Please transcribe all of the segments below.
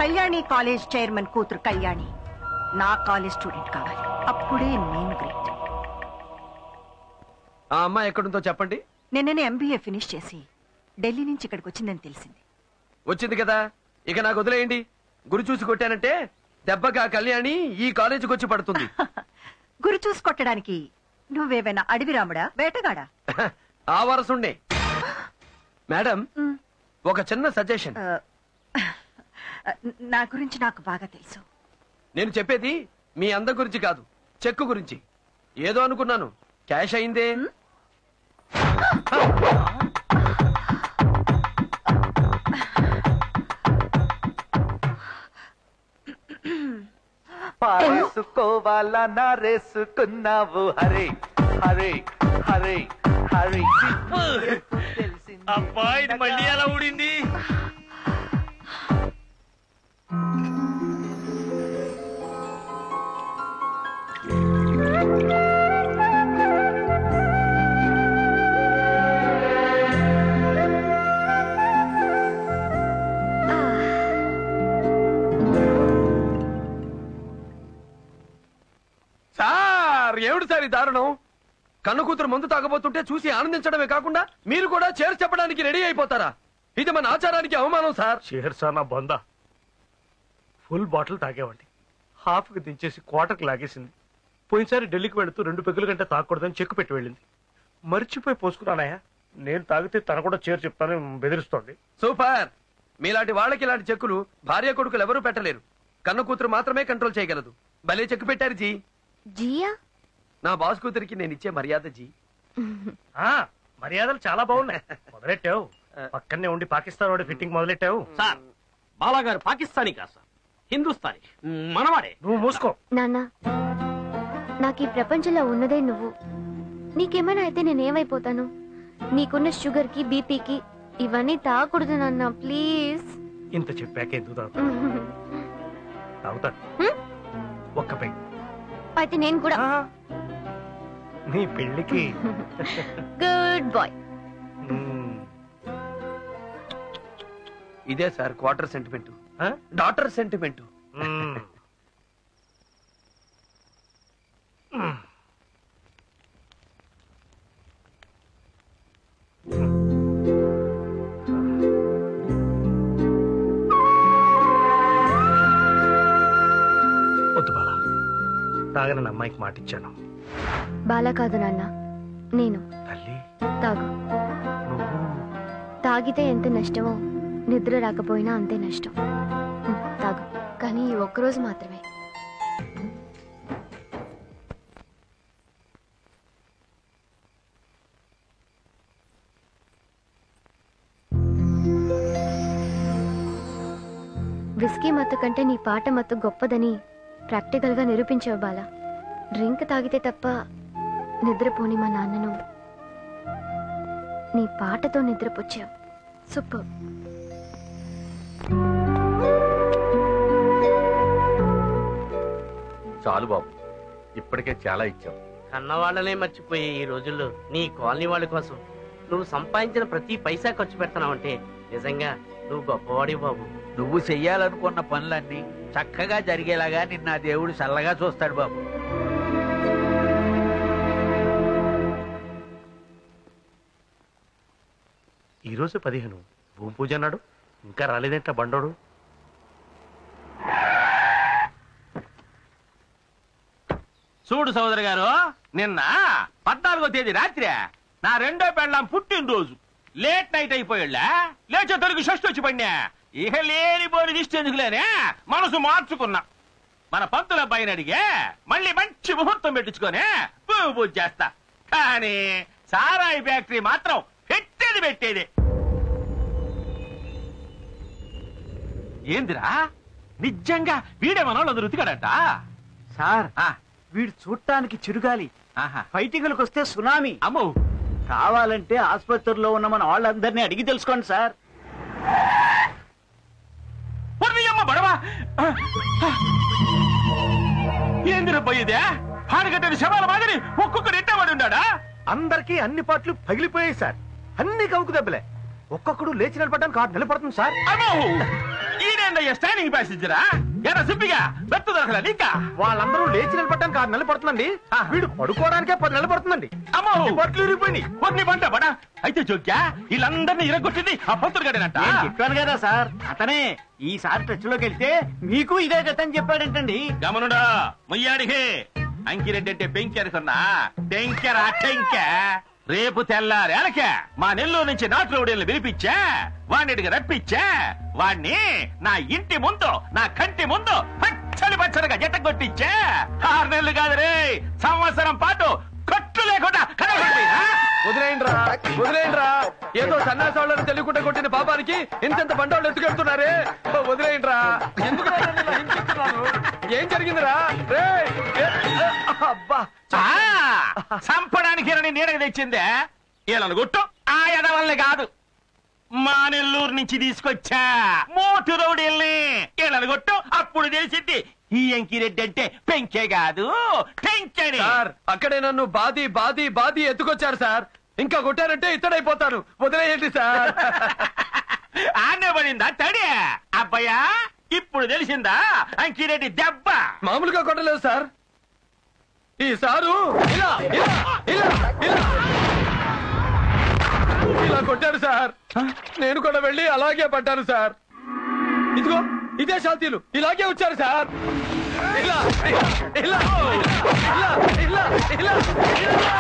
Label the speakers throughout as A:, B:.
A: Kalyani college chairman కూతురు కళ్యాణి నా college student కావాలి అప్పుడే నేను గ్రేట్
B: ఆ అమ్మాయి ఎక్కడుందో చెప్పండి
A: నిన్ననే ఎంబీఏ ఫినిష్ చేసి ఢిల్లీ నుంచి ఇక్కడికి వచ్చిందని తెలిసింది
B: వచ్చింది కదా ఇక నాకు వదిలేయండి గురి చూసి కొట్టానంటే దెబ్బగా కళ్యాణి ఈ కాలేజీకి వచ్చి పడుతుంది
A: గురి చూసి కొట్టడానికి నువ్వేవైనా అడవి రాముడా వేటగాడా
B: ఆ వరసుండే మేడం ఒక చిన్న సజెషన్
A: ఆ, నా గురించి నాకు బాగా తెలుసు
B: నేను చెప్పేది మీ అందం గురించి కాదు చెక్కు గురించి ఏదో అనుకున్నాను క్యాష్ అయిందే
C: పారేసుకోవాలా నారేసుకున్నావు హరే హరే హరే హరే
D: అబ్బా ఇది మళ్ళీ ఎలా ఊడింది
B: సార్ ఏమిటి సార్ ఈ దారుణం కన్ను కూతురు మందు తాగబోతుంటే చూసి ఆనందించడమే కాకుండా మీరు కూడా చేర్చి చెప్పడానికి రెడీ అయిపోతారా ఇది మన ఆచారానికి అవమానం సార్
D: చేర్సానా బొంద ఫుల్ బాటిల్ తాగేవాడి హాఫ్ కి దించేసి క్వార్టర్కి లాగేసింది పోయినసారి ఢిల్లీకి వెళుతూ రెండు పెగ్గుల కంటే తాగకూడదని చెక్కు పెట్టి వెళ్ళింది మర్చిపోయి పోసుకున్నానయ్యా నేను తాగితే తన కూడా చేరు చెప్తానని బెదిరిస్తోంది
B: సూపర్ మీలాంటి వాళ్ళకి ఇలాంటి చెక్కులు భార్య కొడుకులు ఎవరూ పెట్టలేరు కన్ను కూతురు మాత్రమే కంట్రోల్ చేయగలదు భలే చెక్కు పెట్టారు జీ
E: జియా
B: నా బాస్ కూతురికి నేను ఇచ్చే మర్యాద జీ
D: ఆ మర్యాదలు చాలా బాగున్నాయి మొదలెట్టావు పక్కనే ఉండి పాకిస్తాన్ వాడి ఫిట్టింగ్ మొదలెట్టావు
F: సార్ బాలాగారు పాకిస్తానీ కాదు సార్ హిందుస్థానీ మనవాడే
D: నువ్వు మూసుకో
E: నాన్న నాకు ఈ ప్రపంచంలో ఉన్నదే నువ్వు నీకేమైనా అయితే నేనేమైపోతాను నీకున్న షుగర్ కి బీపీకి ఇవన్నీ తాగకూడదు నాన్న ప్లీజ్
D: ఇంత చెప్పాక ఎందుకు తాగుతా తాగుతాను
E: హ్మ్?
D: ఒక్క పెగ్
E: అయితే నేను కూడా
D: ఆ, నీ పెళ్లికి
E: గుడ్ బాయ్
D: మ్మ్.
B: ఇదే సార్ క్వార్టర్ సెంటిమెంట్
D: ఆ?
B: డాటర్ సెంటిమెంట్
D: మ్మ్. మ్మ్. వద్దు బాలా తాగనని అమ్మాయికి మాట ఇచ్చాను
E: బాలా కాదు నాన్న నేను
D: తల్లి
E: తాగు
D: నువ్వు
E: తాగితే ఎంత నష్టమో నిద్ర రాకపోయినా అంతే నష్టం హ్మ్, తాగు కానీ ఈ ఒక్కరోజు మాత్రమే విస్కీ మత్తు కంటే నీ పాట మత్తు గొప్పదని ప్రాక్టికల్గా నిరూపించావు బాలా డ్రింక్ తాగితే తప్ప నిద్రపోని మా నాన్నను నీ పాటతో నిద్రపుచ్చావు సూపర్
C: చాలు బాబు ఇప్పటికే చాలా ఇచ్చాం
F: కన్నవాళ్ళనే మర్చిపోయే ఈ రోజుల్లో నీ కాలనీ వాళ్ళ కోసం నువ్వు సంపాదించిన ప్రతి పైసా ఖర్చు పెడుతున్నావంటే నిజంగా నువ్వు గొప్పవాడి బాబు
G: నువ్వు చెయ్యాలనుకున్న పనులన్నీ చక్కగా జరిగేలాగా నిన్న ఆ దేవుడు చల్లగా చూస్తాడు బాబు
D: ఈ రోజు పదిహేను భూమి పూజ అన్నాడు ఇంకా రాలేదేంట బండోడు
G: చూడు సోదరు గారు నిన్న పద్నాలుగో తేదీ రాత్రి నా రెండో పెళ్ళాం పుట్టినరోజు లేట్ నైట్ అయిపోయాళ్ళ లేచే తొలగి షష్టి వచ్చి పడినా ఇక లేనిపోని దిష్టి ఎందుకులేనే మనసు మార్చుకున్నా మన పంతుల అబ్బాయిని అడిగే మళ్ళీ మంచి ముహూర్తం పెట్టించుకొని పువ్వు పూజ చేస్తా కానీ సారాయి ఫ్యాక్టరీ మాత్రం పెట్టేది పెట్టేది ఏందిరా నిజంగా వీడే మనోళ్ళు రుతికాడట
H: సార్
G: ఆ,
H: వీడు చూడటానికి చిరుగాలి
G: ఆహా.
H: ఫైటింగ్లకు వస్తే సునామీ
G: అమ్మో
H: కావాలంటే ఆసుపత్రిలో ఉన్న మన వాళ్ళందరినీ అడిగి తెలుసుకోండి సార్
G: ఒర్రి అమ్మ బడవా ఏందిరబ్బా ఇదే పాడగట్టని శవాల మాదిరి ఒక్కొక్కడు ఎట్టబడి ఉన్నాడా
D: అందరికీ అన్ని పాటలు పగిలిపోయాయి సార్ అన్ని కవుకు దెబ్బలే ఒక్కొక్కడు లేచి నిలబడడానికి ఆరు నిలబడుతుంది సార్
G: అమ్మో ఈడేంద్ర ఎవడయ్యా స్టాండింగ్ ప్యాసింజరా ఎరా సిప్పిగా బెత్త దొరకలా నీకా
D: వాళ్ళందరూ లేచి నిలబడటానికి ఆరు నెలలు పడుతుందండి వీడు పడుకోవడానికే పది నెలలు పడుతుందండి
G: అమ్మో బట్టలు ఇరిగిపోయి కొన్ని పంట బడా అయితే జోక్యా వీళ్ళందరినీ ఇరగొట్టింది ఆ పంతులు గడేనంట
H: నేను చెప్పాను కదా సార్ అతనే ఈసారి టచ్ లోకి వెళ్తే మీకు ఇదే గతని చెప్పాడంటండి
G: గమనుడా మొయ్యాడిహే అంకిరెడ్డి అంటే పెంకి అనుకున్నా టెంకెరా టెంక రేపు తెల్లారేలకే మా నెల్లూరు నుంచి నాటు రౌడీలను పిలిపించా వాడికి రప్పించా వాణ్ణి నా ఇంటి ముందు నా కంటి ముందు పచ్చడి పచ్చడిగా జట్ట కొట్టించా ఆరు నెలలు కాదు రే సంవత్సరం పాటు కొట్టు లేకుండా కనబడిపోయినా
B: వదిలేయండిరా వదిలేయండిరా ఏదో సన్నాసాలను తెలియకుండా కొట్టిన పాపానికి ఇంతెంత బండోళ్ళు ఎత్తుకెళ్తున్నారే ఓ, వదిలేయండిరా ఎందుకు నన్ను ఇలా హింసిస్తున్నారు? ఏం జరిగిందిరా రేయ్, ఏ, ఏ, అబ్బా
G: ఆ, చంపడానికి ఇరని నీడకి తెచ్చిందే వీళ్ళని గుట్టు ఆ ఎదవల్ని కాదు మా నెల్లూరు నుంచి తీసుకొచ్చా మోటు రౌడీల్ని వీళ్ళని కొట్టు అప్పుడు తెలిసింది ఈ ఎంకిరెడ్డి అంటే పెంకే కాదు టెంకని
B: సార్ అక్కడే నన్ను బాది బాది బాది ఎత్తుకొచ్చారు సార్ ఇంకా కొట్టారంటే ఇత్తడైపోతాను వదిలేయండి సార్
G: ఆనే పడిందా తడి అబ్బయ్యా ఇప్పుడు తెలిసిందా అంకిరెడ్డి దెబ్బ
B: మామూలుగా కొట్టలేదు సార్ ఈ సారు ఇలా ఇలా ఇలా ఇలా ఇలా కొట్టారు సార్ నేను కూడా వెళ్ళి అలాగే పడ్డాను సార్ ఇదిగో ఇదే శాంతిలు ఇలాగే వచ్చారు సార్ ఇలా ఇలా ఇలా ఇలా ఇలా ఇలా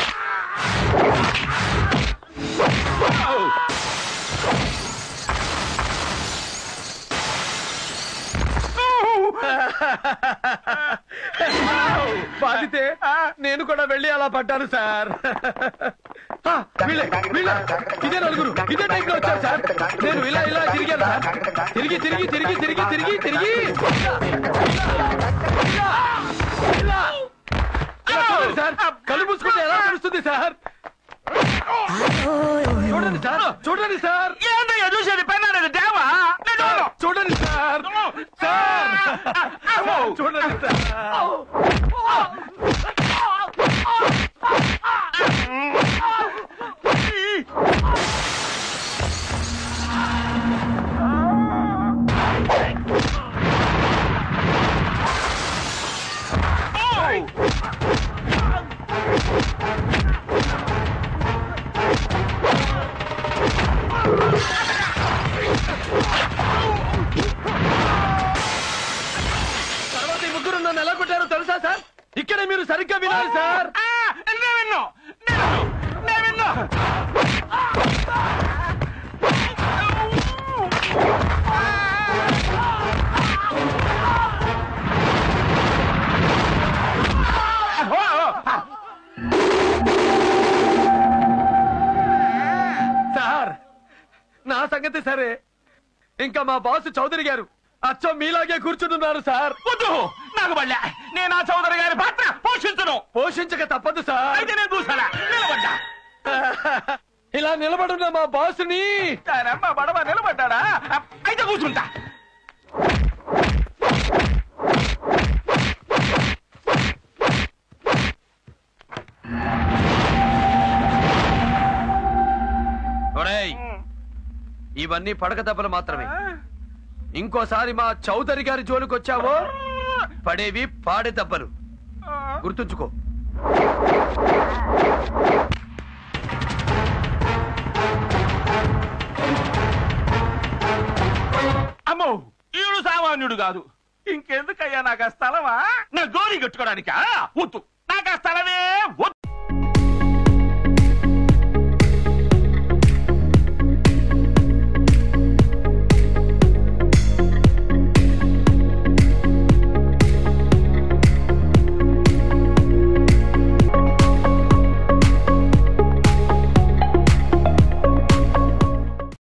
B: బాధితే నేను కూడా వెళ్ళి అలా పడ్డాను సార్ ఆ, వీళ్ళే వీళ్ళే ఇదే నలుగురు ఇదే టైప్ లో వచ్చారు సార్ నేను ఇలా ఇలా తిరిగాను సార్ తిరిగి తిరిగి తిరిగి తిరిగి తిరిగి తిరిగి ఇలా, ఇలా, ఇలా. ఇలా చూడండి సార్ కళ్ళు మూసుకుంటే ఎలా తెలుస్తుంది సార్ చూడండి సార్ చూడండి సార్
G: ఏందయ్యా చూసేది పెన్నాడు దేవా నేను చూడను.
B: చూడండి సార్ సార్ సార్, చూడండి సార్ తర్వాత ఈ ముగ్గురు నన్ను ఎలా కొట్టారో తెలుసా సార్ ఇక్కడే మీరు సరిగ్గా వినాలి సార్
G: ఆ, నేను విన్ను నేను విన్ను, నేను విన్ను
B: సార్ నా సంగతి సరే ఇంకా మా బాస్ చౌదరి గారు అచ్చం మీలాగే కూర్చుంటున్నారు సార్
G: వద్దు నాకు బళ్ళా నేను ఆ చౌదరి గారి పాత్ర పోషించను
B: పోషించక తప్పదు సార్
G: అయితే నేను చూసానా నిలబడ్డా
B: ఇలా నిలబడున్న మా బాస్ని
G: ఆయనమ్మ బడవ నిలబడ్డాడా అయితే కూర్చుంటా
B: ఒరేయ్, ఇవన్నీ పడక దెబ్బలు మాత్రమే ఇంకోసారి మా చౌదరి గారి జోలికి వచ్చావో పడేవి పాడే దెబ్బలు గుర్తుంచుకో
G: అమ్మో ఈడు సామాన్యుడు కాదు ఇంకెందుకయ్యా నాకు ఆ స్థలమా నా గోరి కట్టుకోవడానికా వద్దు నాకు ఆ స్థలమే వద్దు